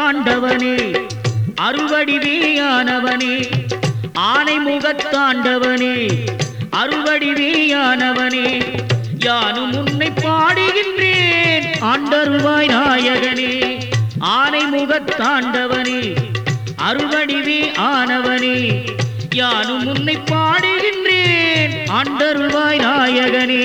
முகத்தாண்டவனே அறுவடிவேயானவனே ஆனை முகத்தாண்டவனே அறுவடிவேயானவனே யானும் உன்னை பாடுகின்றேன் ஆண்டருவாய் நாயகனே ஆனை முகத்தாண்டவனே அறுவடிவே ஆனவனே யானும் உன்னை பாடுகின்றேன் ஆண்டருவாய் நாயகனே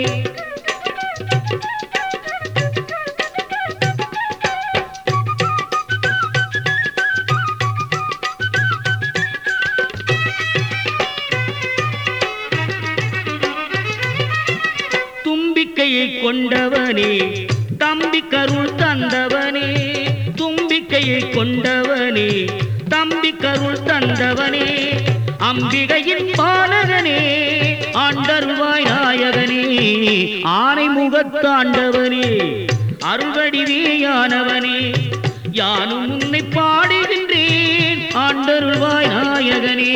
தும்பிக்கையை கொண்டவனே தம்பி கருள் தந்தவனே தும்பிக்கையை கொண்டவனே தம்பி கருள் தந்தவனே அம்பிகையின் பாலகனே ஆண்டருவாய் நாயகனே ஆனை முகத்தாண்டவனே அருள்வடிவேயானவனே யானும் உன்னை பாடுகின்றேன் ஆண்டருள்வாய் நாயகனே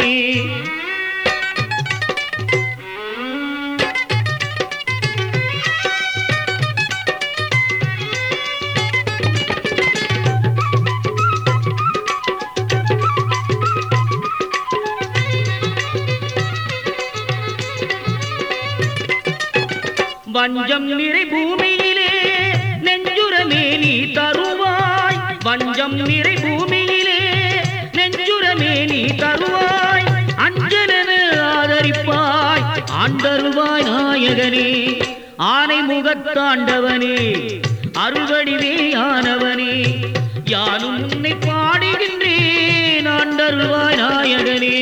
வஞ்சம் நிறை பூமியிலே நெஞ்சுரமே நீ தருவாய் வஞ்சம் நிறை பூமியிலே நெஞ்சுரமே நீ தருவாய் அஞ்சலென ஆதரிப்பாய் ஆண்டருவாய் நாயகனே ஆனை முகத்தாண்டவனே அறுவடிவே ஆனவனே யானும் உன்னை பாடுகின்றேன் ஆண்டருவாய் நாயகனே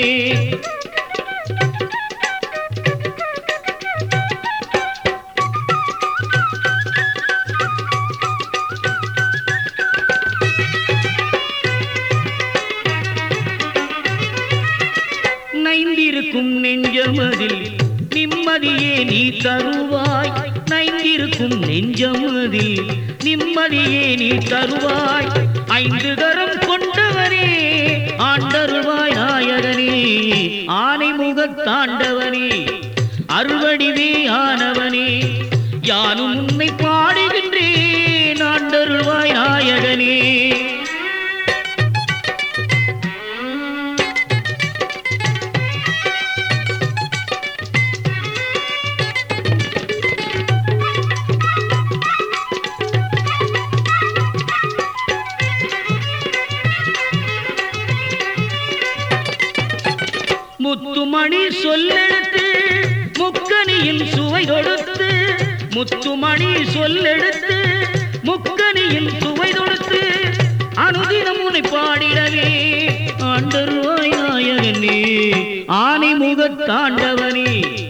நைந்திருக்கும் நெஞ்சமதில் நிம்மதியே நீ தருவாய் நைந்திருக்கும் நெஞ்சமதில் நிம்மதியே நீ தருவாய் ஐந்து கரம் கொண்டவனே ஆண்டருவாய் நாயகனே ஆனை முகத்தாண்டவனே அறுவடிவே ஆனவனே யானும் உன்னை பாடுகின்றேன் ஆண்டருவாய் நாயகனே முத்துமணி சொல்லெடுத்து முக்கனியின் சுவை கொடுத்து முத்துமணி சொல்லெடுத்து முக்கனியின் சுவை கொடுத்து அனுதினம் உன்னை பாடிடவே ஆண்டருவாய் நாயகனே ஆனை முகத்தாண்டவனே